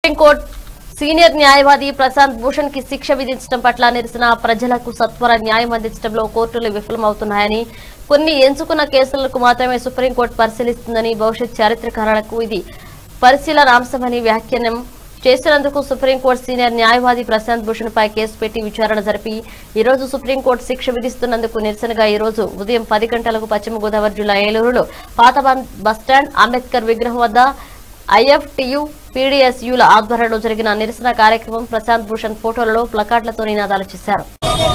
supreme court senior న్యాయవాది ప్రశాంత్ భూషణ్ కి శిక్ష విధించడం పట్ల నిరసన ప్రజలకు సత్వర న్యాయం అందించడంలో కోర్టులు విఫలమవుతున్నాయని కొన్ని ఎంచుకున్న కేసులకు మాత్రమే సుప్రీంకోర్టు పరిశీలిస్తుందని భవిష్యత్ చారిత్రకారులకు ఇది పరిశీలనాంశమని వ్యాఖ్యానం చేసినందుకు సుప్రీంకోర్టు సీనియర్ న్యాయవాది ప్రశాంత్ భూషణ్ పై కేసు పెట్టి విచారణ జరిపి ఈ రోజు సుప్రీంకోర్టు శిక్ష విధిస్తున్నందుకు నిరసనగా ఈ రోజు ఉదయం పది గంటలకు పశ్చిమ గోదావరి జిల్లా ఏలూరులో పాత బం- బస్టాండ్ అంబేద్కర్ విగ్రహం వద్ద ఐఎఫ్టియు పీడీఎస్యుల ఆధ్వర్యంలో జరిగిన నిరసన కార్యక్రమం ప్రశాంత్ భూషణ్ ఫోటోలలో ప్లకార్డులతో నినాదాలు చేశారు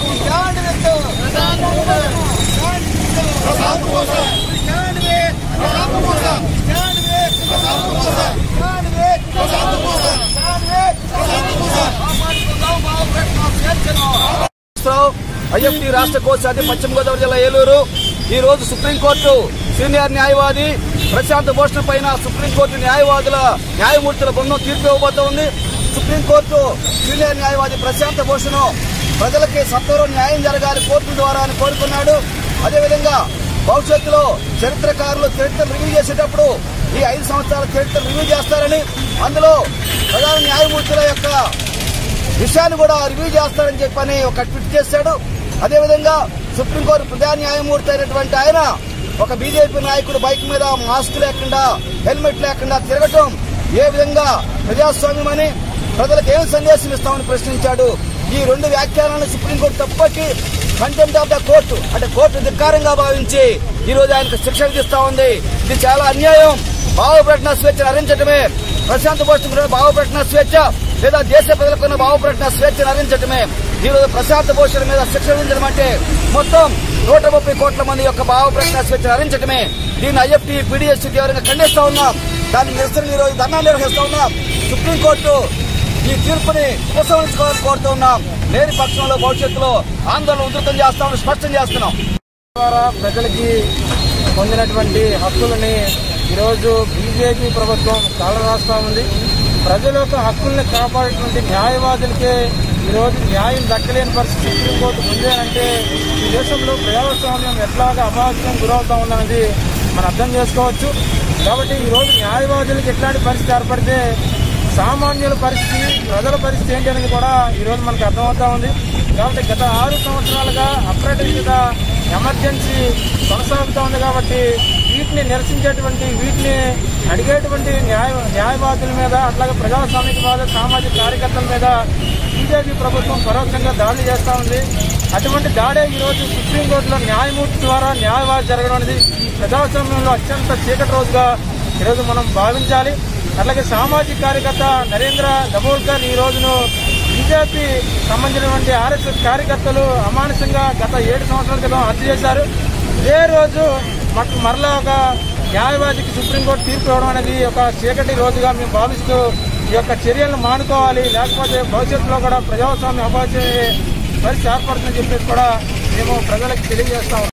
ఐఎఫ్టీ రాష్ట్ర కోశాధిపతి పశ్చిమ గోదావరి జిల్లా ఏలూరు ఈ రోజు సుప్రీంకోర్టు సీనియర్ న్యాయవాది ప్రశాంత్ భూషణ్ పైన సుప్రీంకోర్టు న్యాయవాదుల న్యాయమూర్తుల బృందం తీర్పు ఇవ్వబోతోంది సుప్రీంకోర్టు సీనియర్ న్యాయవాది ప్రశాంత్ భూషణ్ ప్రజలకి సత్వరం న్యాయం జరగాలి కోర్టు ద్వారా అని కోరుకున్నాడు అదేవిధంగా భవిష్యత్తులో చరిత్రకారులు చరిత్ర రివ్యూ చేసేటప్పుడు ఈ ఐదు సంవత్సరాల చరిత్ర రివ్యూ చేస్తారని అందులో ప్రధాన న్యాయమూర్తుల యొక్క విషయాన్ని కూడా రివ్యూ చేస్తారని చెప్పని ఒక ట్వీట్ చేశాడు అదేవిధంగా సుప్రీంకోర్టు ప్రధాన న్యాయమూర్తి అయినటువంటి ఆయన ఒక బీజేపీ నాయకుడు బైక్ మీద మాస్క్ లేకుండా హెల్మెట్ లేకుండా తిరగటం ఏ విధంగా ప్రజాస్వామ్యమని ప్రజలకు ఏం సందేశం ఇస్తామని ప్రశ్నించాడు ఈ రెండు వ్యాఖ్యానాలను సుప్రీంకోర్టు తప్పకి కంటెంప్ట్ ఆఫ్ ద కోర్టు అంటే కోర్టు ధిక్కారంగా భావించి ఈ రోజు ఆయనకు శిక్ష విధిస్తా ఉంది ఇది చాలా అన్యాయం భావప్రకటన స్వేచ్ఛను హరించడమే ప్రశాంత్ భూషణ్ కూడా భావప్రకటన స్వేచ్ఛ లేదా దేశ ప్రజలకున్న భావప్రకటన స్వేచ్ఛను హరించడమే ఈ రోజు ప్రశాంత్ భూషణ్ మీద శిక్ష విధించడం అంటే మొత్తం నూట ముప్పై కోట్ల మంది యొక్క భావప్రకటన స్వేచ్ఛను హరించడమే దీన్ని ఐఎఫ్టీ పీడీఎస్ తీవ్రంగా ఖండిస్తా ఉన్నాం దాన్ని నిరసన ఈ రోజు ధర్నా నిర్వహిస్తా ఉన్నాం సుప్రీంకోర్టు ఈ తీర్పుని ఉపసంహరించుకోవాలని కోరుతూ ఉన్నాం లేని పక్షంలో భవిష్యత్తులో ఆందోళన ఉధృతం చేస్తామని స్పష్టం చేస్తున్నాం ద్వారా ప్రజలకి పొందినటువంటి హక్కులని ఈరోజు బీజేపీ ప్రభుత్వం కాలరాస్తా ఉంది ప్రజల యొక్క హక్కుల్ని కాపాడేటువంటి న్యాయవాదులకే ఈరోజు న్యాయం దక్కలేని పరిస్థితి సుప్రీంకోర్టు ఉంది అంటే ఈ దేశంలో ప్రజాస్వామ్యం ఎట్లాగా అభాగ్యం గురవుతా ఉన్నది మనం అర్థం చేసుకోవచ్చు కాబట్టి ఈరోజు న్యాయవాదులకు ఎట్లాంటి పరిస్థితి ఏర్పడితే సామాన్యుల పరిస్థితి ప్రజల పరిస్థితి ఏంటి అనేది కూడా ఈరోజు మనకు అర్థమవుతా ఉంది కాబట్టి గత ఆరు సంవత్సరాలుగా అప్రటిత ఎమర్జెన్సీ కొనసాగుతూ ఉంది కాబట్టి వీటిని నిరసించేటువంటి వీటిని అడిగేటువంటి న్యాయ న్యాయవాదుల మీద అట్లాగే ప్రజాస్వామికవాద సామాజిక కార్యకర్తల మీద బీజేపీ ప్రభుత్వం పరోక్షంగా దాడులు చేస్తూ ఉంది అటువంటి దాడే ఈరోజు సుప్రీంకోర్టులో న్యాయమూర్తి ద్వారా న్యాయవాది జరగడం అనేది ఈ ప్రజాస్వామ్యంలో అత్యంత చీకటి రోజుగా ఈరోజు మనం భావించాలి అట్లాగే సామాజిక కార్యకర్త నరేంద్ర దబోల్కర్ ఈ రోజును బీజేపీ సంబంధించినటువంటి ఆర్ఎస్ఎస్ కార్యకర్తలు అమానుషంగా గత ఏడు సంవత్సరాల క్రితం హత్య చేశారు ఇదే రోజు మాకు మరలా ఒక న్యాయవాదికి సుప్రీంకోర్టు తీర్పు ఇవ్వడం అనేది ఒక చీకటి రోజుగా మేము భావిస్తూ ఈ యొక్క చర్యలను మానుకోవాలి లేకపోతే భవిష్యత్తులో కూడా ప్రజాస్వామ్య అభాష పరిస్థితి ఏర్పడుతుందని చెప్పేసి కూడా మేము ప్రజలకు తెలియజేస్తాం